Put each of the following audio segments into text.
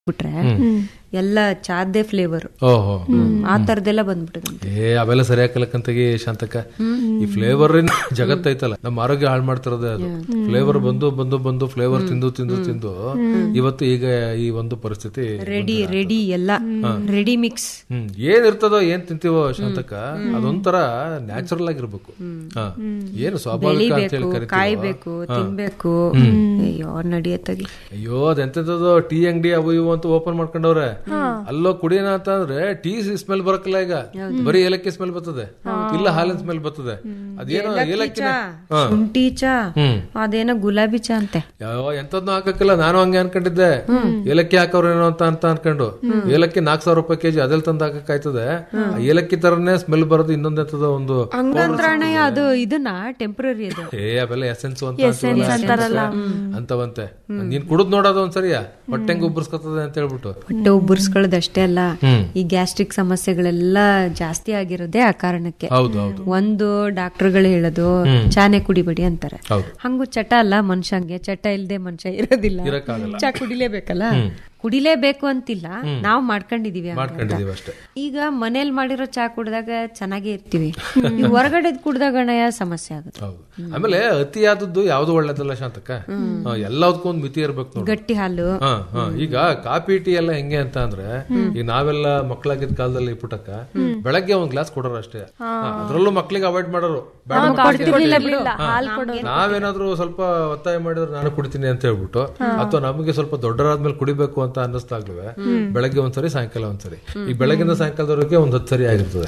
ಬಿಟ್ರೆ ಎಲ್ಲ ಚಾದೇ ಫ್ಲೇವರ್ ಓಹೋ ಆ ತರದೆಲ್ಲ ಬಂದ್ಬಿಟ್ಟದಂತೆ ಏ ಅವೆಲ್ಲ ಸರಿ ಹಾಕಲಕ್ಕಂತಾಗಿ ಶಾಂತಕ ಈ ಫ್ಲೇವರ್ ಜಗತ್ತೈತಲ್ಲ ನಮ್ಮ ಆರೋಗ್ಯ ಹಾಳು ಮಾಡ್ತಿರೋದೇ ಅದು ಫ್ಲೇವರ್ ಬಂದು ಬಂದು ಬಂದು ಫ್ಲೇವರ್ ತಿಂದು ತಿಂದು ತಿಂದು ಇವತ್ತು ಈಗ ಈ ಒಂದು ಪರಿಸ್ಥಿತಿ ರೆಡಿ ರೆಡಿ ಎಲ್ಲ ರೆಡಿ ಮಿಕ್ಸ್ ಹ್ಮ್ ಏನ್ ಇರ್ತದೋ ಏನ್ ತಿಂತೀವೋ ಶಾಂತಕ ಅದೊಂಥರ ನ್ಯಾಚುರಲ್ ಆಗಿರ್ಬೇಕು ಹಾ ಏನು ಸ್ವಾಭಾವಿಕ ಅಂತ ಹೇಳಿ ಕರಿತೀವೋ ಕಾಯ್ಬೇಕು ತಿನ್ಬೇಕು ಅಯ್ಯೋ ನಡಿಯತ್ತಾಗಿ ಅಯ್ಯೋ ಅದೆಂತದೋ ಟೀ ಅಂಗಡಿ ಅವು ಇವು ಅಂತ ಓಪನ್ ಮಾಡ್ಕೊಂಡವ್ರೆ ಅಲ್ಲೋ ಕುಡಿಯೋಣ ಅಂತ ಅಂದ್ರೆ ಟೀ ಸ್ಮೆಲ್ ಬರಕ್ಕಿಲ್ಲ ಈಗ ಬರೀ ಏಲಕ್ಕಿ ಸ್ಮೆಲ್ ಬರ್ತದೆ ಇಲ್ಲ ಹಾಲಿನ ಸ್ಮೆಲ್ ಬರ್ತದೆ ಅದೇನೋ ಏಲಕ್ಕಿ ಶುಂಠಿ ಚಾ ಹ್ಮ್ ಅದೇನೋ ಗುಲಾಬಿ ಚಾ ಅಂತೆ ಯಾವ ಎಂತದ್ನು ಹಾಕಕ್ಕಿಲ್ಲ ನಾನು ಹಂಗೆ ಅನ್ಕೊಂಡಿದ್ದೆ ಏಲಕ್ಕಿ ಹಾಕವ್ರೇನೋ ಅಂತ ಅಂತ ಅನ್ಕೊಂಡು ಏಲಕ್ಕಿ ನಾಲ್ಕ್ ಸಾವಿರ ರೂಪಾಯಿ ಕೆಜಿ ಅದೆಲ್ಲ ತಂದು ಹಾಕಕ್ಕಾಯ್ತದೆ ಆ ಏಲಕ್ಕಿ ತರನೇ ಸ್ಮೆಲ್ ಬರೋದು ಇನ್ನೊಂದ್ ಎಂತದ ಒಂದು ಹಂಗಂದ್ರ ಅಣ್ಣಯ್ಯ ಅದು ಇದನ್ನ ಟೆಂಪ್ರರಿ ಅದು ಏ ಅವೆಲ್ಲ ಎಸೆನ್ಸ್ ಅಂತ ಅಂತೀವಲ್ಲ, ಅಂತವಂತೆ ನೀನ್ ಕುಡಿದ್ ನೋಡೋದು ಒಂದ್ಸರಿಯಾ ಹೊಟ್ಟೆ ಹೆಂಗ್ ಉಬ್ಬರ್ಸ್ಕೊತದೆ ಅಂತ ಹೇಳ್ಬಿಟ್ಟು ಹೊಟ್ಟೆ ಉಬ್ಬರ್ಸ್ಕೊಳ್ಳೋದು ಅಷ್ಟೇ ಅಲ್ಲ ಹ್ಮ್. ಈ ಗ್ಯಾಸ್ಟ್ರಿಕ್ ಸಮಸ್ಯೆಗಳೆಲ್ಲ ಜಾಸ್ತಿ ಆಗಿರೋದೇ ಆ ಕಾರಣಕ್ಕೆ ಹೌದು ಹೌದು ಒಂದು ಡಾಕ್ಟರ್ಗಳು ಹೇಳೋದು ಚಾನೆ ಕುಡಿಬೇಡಿ ಅಂತಾರೆ ಹೌದು ಹಂಗು ಚಟ ಅಲ್ಲ ಮನುಷ್ಯಂಗೆ ಚಟ ಇಲ್ದೆ ಮನುಷ್ಯ ಇರೋದಿಲ್ಲ ಇರಕ್ಕಾಗಲ್ಲ ಚಾ ಕುಡಿಲೇಬೇಕಲ್ಲ ಕುಡಿಲೇಬೇಕು ಅಂತಿಲ್ಲ ನಾವು ಮಾಡ್ಕೊಂಡಿದೀವಿ ಹಂಗೆ ಅಂತ. ಮಾಡ್ಕೊಂಡಿದೀವಿ ಅಷ್ಟೇ ಈಗ ಮನೇಲಿ ಮಾಡಿರೋ ಚಾ ಕುಡ್ದಾಗ ಚೆನ್ನಾಗೇ ಇರ್ತೀವಿ ಈ ಹೊರಗಡೆ ಕುಡ್ದಾಗ ಅಣ್ಣಯ್ಯ ಸಮಸ್ಯೆ ಆಗುತ್ತೆ ಹೌದು ಆಮೇಲೆ ಅತಿಯಾದದ್ದು ಯಾವ್ದು ಒಳ್ಳೇದಲ್ಲ ಶಾಂತಕ್ಕ ಹಾ, ಎಲ್ಲದಕ್ಕೂ ಒಂದು ಮಿತಿ ಇರ್ಬೇಕು ನೋಡಿ ಗಟ್ಟಿ ಹಾಲು ಹಾ ಹಾ ಈಗ ಕಾಫಿ ಟೀ ಎಲ್ಲ ಹೆಂಗೆ ಅಂತ ಅಂದ್ರೆ ಈಗ ನಾವೆಲ್ಲ ಮಕ್ಕಳಾಗಿದ್ದ ಕಾಲದಲ್ಲಿ ಪುಟಕ್ಕ ಬೆಳಗ್ಗೆ ಒಂದ್ ಗ್ಲಾಸ್ ಕೊಡೋರು ಅಷ್ಟೇ ಹಾ, ಅದ್ರಲ್ಲೂ ಮಕ್ಳಿಗೆ ಅವಾಯ್ಡ್ ಮಾಡೋರು ಬೇಡ ಮಕ್ಳಿಗೆ ಅಂತ ಹೇಳಿ. ಹಾ. ನಾವೇನಾದ್ರೂ ಸ್ವಲ್ಪ ಒತ್ತಾಯ ಮಾಡಿದ್ರೆ ನಾನು ಕುಡಿತೀನಿ ಅಂತ ಹೇಳ್ಬಿಟ್ಟು ಅಥವಾ ನಮಗೆ ಸ್ವಲ್ಪ ದೊಡ್ಡರಾದ್ಮೇಲೆ ಕುಡಿಬೇಕು ಅಂತ ಅನ್ನಿಸ್ದಾಗ್ಲೂ ಬೆಳಗ್ಗೆ ಒಂದ್ಸರಿ ಸಾಯಂಕಾಲ ಒಂದ್ಸರಿ ಈ ಬೆಳಗಿನ ಸಾಯಂಕಾಲದವರೆಗೆ ಒಂದ್ ಹತ್ತು ಸರಿ ಆಗಿರ್ತದೆ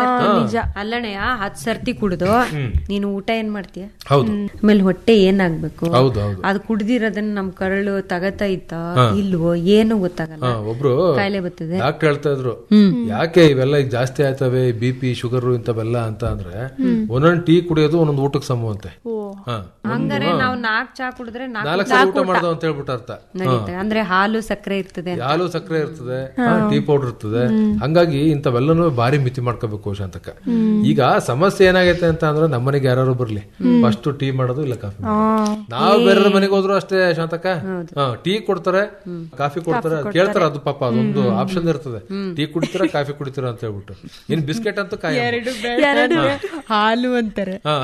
ಅಲ್ಲಣ್ಣಯ್ಯ ಹತ್ ಸರ್ತಿ ಕುಡ್ದು ನೀನು ಊಟ ಏನ್ ಮಾಡ್ತೀಯ ಹೌದು ಆಮೇಲೆ ಹೊಟ್ಟೆ ಏನಾಗ್ಬೇಕು ಹೌದು ಹೌದು ಅದು ಕುಡ್ದಿರೋದನ್ನ ನಮ್ ಕರಳು ತಗತಾ ಇತ್ತ ಇಲ್ವೋ ಏನು ಗೊತ್ತಾಗಲ್ಲ ಹಾ, ಒಬ್ರು ಕಾಯಿಲೆ ಬರ್ತದೆ ಡಾಕ್ಟರ್ ಹೇಳ್ತಾ ಇದ್ರು ಯಾಕೆ ಇವೆಲ್ಲ ಈಗ ಜಾಸ್ತಿ ಆಯ್ತವೆ ಬಿ ಪಿ ಶುಗರ್ ಇಂಥವೆಲ್ಲ ಅಂತ ಅಂದ್ರೆ ಒಂದೊಂದು ಟೀ ಕುಡಿಯೋದು ಒಂದೊಂದು ಊಟಕ್ಕೆ ಸಮವಂತೆ ಹಾ ಹಂಗಾರೆ ನಾವು ನಾಲ್ಕ್ ಚಾ ಕುಡಿದ್ರೆ ನಾಲ್ಕು ನಾಲ್ಕು ಸಲ ಊಟ ಮಾಡ್ದೋ ಅಂತ ಹೇಳ್ಬಿಟ್ಟು ಅರ್ಥ ನಡೀತದೆ ಅಂದ್ರೆ ಹಾಲು ಸಕ್ಕರೆ ಇರ್ತದೆ ಅಂತ. ಹಾಲು ಸಕ್ಕರೆ ಇರ್ತದೆ ಟೀ ಪೌಡರ್ ಇರ್ತದೆ ಹಂಗಾಗಿ ಇಂಥವೆಲ್ಲನೂ ಭಾರಿ ಮಿತಿ ಮಾಡ್ಕೋಬೇಕು ಶಾಂತಕ ಈಗ ಸಮಸ್ಯೆ ಏನಾಗೈತೆ ಅಂತ ಅಂದ್ರೆ ನಮ್ಮನೆಗೆ ಯಾರು ಬರ್ಲಿ ಫಸ್ಟ್ ಟೀ ಮಾಡೋದು ಇಲ್ಲ ಕಾಫಿ ನಾವು ಬೇರೆ ಮನೆಗೆ ಹೋದ್ರು ಅಷ್ಟೇ ಶಾಂತಕ ಹಾ, ಟೀ ಕೊಡ್ತಾರೆ ಕಾಫಿ ಕೊಡ್ತಾರೆ ಅದ್ ಕೇಳ್ತಾರೆ ಅದು ಪಾಪ ಅದೊಂದು ಆಪ್ಷನ್ ಇರ್ತದೆ ಟೀ ಕುಡಿತೀರಾ ಕಾಫಿ ಕುಡಿತೀರಾ ಅಂತ ಹೇಳ್ಬಿಟ್ಟು ಇನ್ ಬಿಸ್ಕೆಟ್ ಅಂತೂ ಕಾಯ ಹಾಲು ಅಂತಾರೆ ಹಾ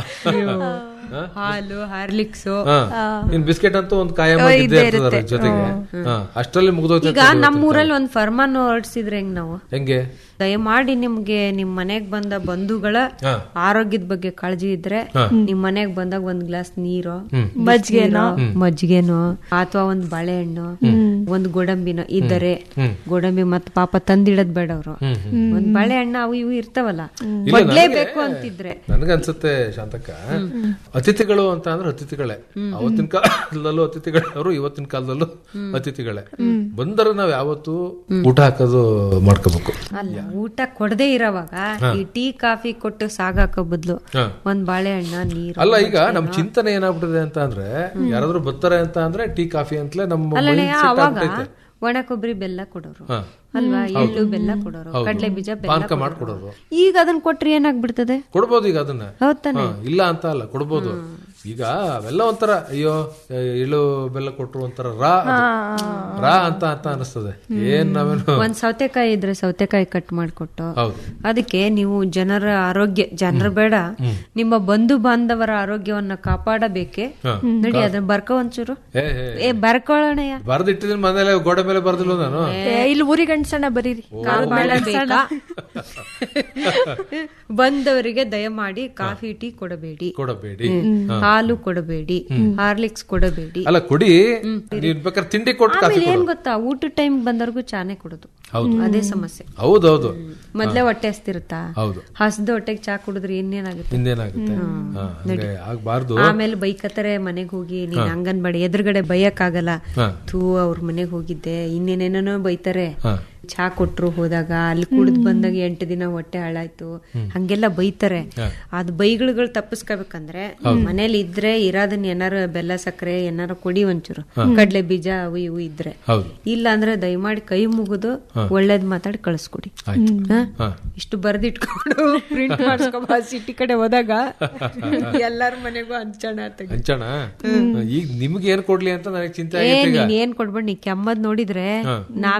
ಹಾಲು ಹಾರ್ಲಿಕ್ಸ್ ಹಾ. ಇನ್ ಬಿಸ್ಕೆಟ್ ಅಂತೂ ಒಂದು ಕಾಯಂ ಇದ್ದೇ ಇರ್ತದೆ ಅದ್ರ ಜೊತೆಗೆ ಹಾ, ಅಷ್ಟರಲ್ಲಿ ಮುಗ್ದೋಯ್ತು ಈಗ ನಮ್ಮೂರಲ್ಲಿ ಒಂದ್ ಫರ್ಮಾನ್ ಹೊರಡ್ಸಿದ್ರೆ ಹೆಂಗ್ ನಾವು ಹೆಂಗೆ ದಯಮಾಡಿ ನಿಮ್ಗೆ ನಿಮ್ ಮನೆಗ್ ಬಂದ ಬಂಧುಗಳ ಹಾ. ಆರೋಗ್ಯದ ಬಗ್ಗೆ ಕಾಳಜಿ ಇದ್ರೆ ನಿಮ್ ಮನೆಗ್ ಬಂದಾಗ ಒಂದ್ ಗ್ಲಾಸ್ ನೀರು ಮಜ್ಜಿಗೆನೋ ಮಜ್ಜಿಗೆನೋ ಅಥವಾ ಒಂದ್ ಬಾಳೆಹಣ್ಣು ಒಂದ್ ಗೋಡಂಬಿನೋ ಇದ್ದರೆ ಗೋಡಂಬಿ ಮತ್ ಪಾಪ ತಂದಿಡದ್ ಬೇಡ ಅವ್ರು ಒಂದ್ ಬಾಳೆಹಣ್ಣು ಅವು ಇವು ಇರ್ತಾವಲ್ಲ ಕೊಡ್ಲೇಬೇಕು ಅಂತಿದ್ರೆ ನನ್ಗನ್ಸುತ್ತೆ ಶಾಂತಕ್ಕ ಅತಿಥಿಗಳು ಅಂತ ಅಂದ್ರೆ ಅತಿಥಿಗಳೇ ಅವತ್ತಿನ ಕಾಲದಲ್ಲೂ ಅತಿಥಿಗಳವರು ಇವತ್ತಿನ ಕಾಲದಲ್ಲೂ ಅತಿಥಿಗಳೇ ಬಂದರೆ ನಾವ್ ಯಾವತ್ತು ಊಟ ಹಾಕೋದು ಮಾಡ್ಕೋಬೇಕು ಅಲ್ಲ ಊಟ ಕೊಡದೇ ಇರೋವಾಗ ಈ ಟೀ ಕಾಫಿ ಕೊಟ್ಟು ಸಾಗಾಕೋ ಬದ್ಲು ಹಾ. ಒಂದ್ ಬಾಳೆಹಣ್ಣ ನೀರು ಅಲ್ಲ ಈಗ ನಮ್ ಚಿಂತನೆ ಏನಾಗ್ಬಿಟ್ಟಿದೆ ಅಂತ ಅಂದ್ರೆ ಯಾರಾದ್ರೂ ಬರ್ತಾರೆ ಅಂತ ಅಂದ್ರೆ ಟೀ ಕಾಫಿ ಅಂತಲೇ ನಮ್ಮ ಅಲ್ಲಣ್ಣ mindset ಅವಾಗ ಆಗ್ಬಿಟ್ಟೈತೆ. ಒಣ ಕೊಬ್ಬರಿ ಬೆಲ್ಲ ಕೊಡೋರು ಹಾ. ಅಲ್ವಾ ಎಳ್ಳು ಬೆಲ್ಲ ಕೊಡೋರು ಕಡಲೆ ಬೀಜ ಬೆಲ್ಲ ಪಾನಕ ಮಾಡ್ಕೊಡೋರು ಈಗ ಅದನ್ನ ಕೊಟ್ರೆ ಏನಾಗ್ಬಿಡ್ತದೆ ಕೊಡ್ಬೋದು ಈಗ ಅದನ್ನ ಹೌದ್ ತಾನೆ ಹಾ, ಇಲ್ಲ ಅಂತ ಅಲ್ಲ ಕೊಡ್ಬೋದು ಈಗ ಅವೆಲ್ಲ ಒಂಥರ ಅಯ್ಯೋ ಎಳ್ಳು ಬೆಲ್ಲ ಕೊಟ್ರು ಒಂಥರ ರಾ ಅದು. ರಾ ಅಂತ ಅಂತ ಅನಿಸ್ತದೆ ಏನ್ ನಾವೇನು ಒಂದ್ ಸೌತೆಕಾಯಿ ಇದ್ರೆ ಸೌತೆಕಾಯಿ ಕಟ್ ಮಾಡ್ಕೊಟ್ಟು ಹೌದು ಅದಕ್ಕೆ ನೀವು ಜನರ ಆರೋಗ್ಯ ಜನರ ಬೇಡ ನಿಮ್ಮ ಬಂಧು ಬಾಂಧವರ ಆರೋಗ್ಯವನ್ನ ಕಾಪಾಡಬೇಕೆ ಹಾ. ನಡಿ ಅದನ್ನ ಬರ್ಕೊ ಒಂಚೂರು ಏ ಏ ಏ ಬರ್ಕೊಳ್ಳೋಣಯ್ಯ ಬರ್ದಿಟ್ಟಿದ್ದೀನಿ ಮನೇಲೆ ಗೋಡೆ ಮೇಲೆ ಬರ್ದಿಲ್ಲ ನಾನು ಇಲ್ಲಿ ಊರಿಗೆ ಅನ್ಸೋಣ ಬರೀರಿ ಕಾಪಾಡಬೇಕಾ ಬಂದವರಿಗೆ ದಯಮಾಡಿ ಕಾಫಿ ಟೀ ಕೊಡಬೇಡಿ ಕೊಡಬೇಡಿ ಹಾಲು ಕೊಡಬೇಡಿ ಹಾರ್ಲಿಕ್ಸ್ ಕೊಡಬೇಡಿ ಅಲ್ಲ ಕೊಡಿ ನೀನ್ ಬೇಕಾದ್ರೆ ತಿಂಡಿ ಕೊಟ್ಟು ಕಾಫಿ ಆಮೇಲೆ ಏನ್ ಗೊತ್ತಾ ಊಟ ಟೈಮ್ ಬಂದವ್ರಿಗೂ ಚಾನೆ ಕೊಡೋದು ಹೌದು ಅದೇ ಸಮಸ್ಯೆ ಹೌದೌದು ಮೊದ್ಲೇ ಹೊಟ್ಟೆ ಹಸ್ತಿರುತ್ತಾ ಹೌದು ಹಸ್ದ ಹೊಟ್ಟೆಗೆ ಚಾ ಕುಡಿದ್ರೆ ಇನ್ನೇನಾಗುತ್ತೆ ಹಿಂದೇನಾಗುತ್ತೆ ಹಾ, ಹಂಗೆ ಆಗ್ಬಾರ್ದು ಆಮೇಲೆ ಬೈಕತ್ತಾರೆ ಮನೆಗ್ ಹೋಗಿ ನೀನ್ ಅಂಗನವಾಡಿ ಎದುರುಗಡೆ ಬೈಯಕ್ಕಾಗಲ್ಲ ಹಾ. ಥೂ ಅವ್ರ ಮನೆಗ್ ಹೋಗಿದ್ದೆ ಇನ್ನೇನೇನೋ ಬೈತಾರೆ ಹಾ. ಚಾ ಕೊಟ್ರು ಹೋದಾಗ ಅಲ್ಲಿ ಕುಡಿದ್ ಬಂದಾಗ ಎಂಟು ದಿನ ಹೊಟ್ಟೆ ಹಾಳಾಯ್ತು ಹಂಗೆಲ್ಲ ಬೈತಾರೆ ಅದ್ ಬೈಗಳುಗಳು ತಪ್ಪಿಸ್ಕೋಬೇಕಂದ್ರೆ ಮನೇಲಿ ಇದ್ರೆ ಇರೋದನ್ನ ಏನಾರು ಬೆಲ್ಲ ಸಕ್ಕರೆ ಏನಾರು ಕೊಡಿ ಒಂಚೂರು ಕಡ್ಲೆ ಬೀಜ ಅವು ಇವು ಇದ್ರೆ ಹೌದು ಇಲ್ಲ ಅಂದ್ರೆ ದಯಮಾಡಿ ಕೈ ಮುಗಿದು ಒಳ್ಳೇದ್ ಮಾತಾಡಿ ಕಳಿಸ್ಕೊಡಿ ಆಯ್ತು ಹಾ? ಹಾ. ಇಷ್ಟು ಬರ್ದಿಟ್ಕೊಂಡು ಪ್ರಿಂಟ್ ಮಾಡಿಸ್ಕೊಬ ಸಿಟಿ ಕಡೆ ಹೋದಾಗ ಎಲ್ಲಾರ ಮನೆಗೂ ಹಂಚೋಣ ತೆಗಿ ಹಂಚೋಣ ಈಗ ನಿಮ್ಗೆ ಏನ್ ಕೊಡ್ಲಿ ಅಂತ ನನಗೆ ಚಿಂತೆ ಏ ಆಗೈತೆ ಈಗ ನೀನ್ ಏನ್ ಕೊಡ್ಬೇಡಿ ನೀ ಕೆಮ್ಮದ್ ನೋಡಿದ್ರೆ ನಾವ್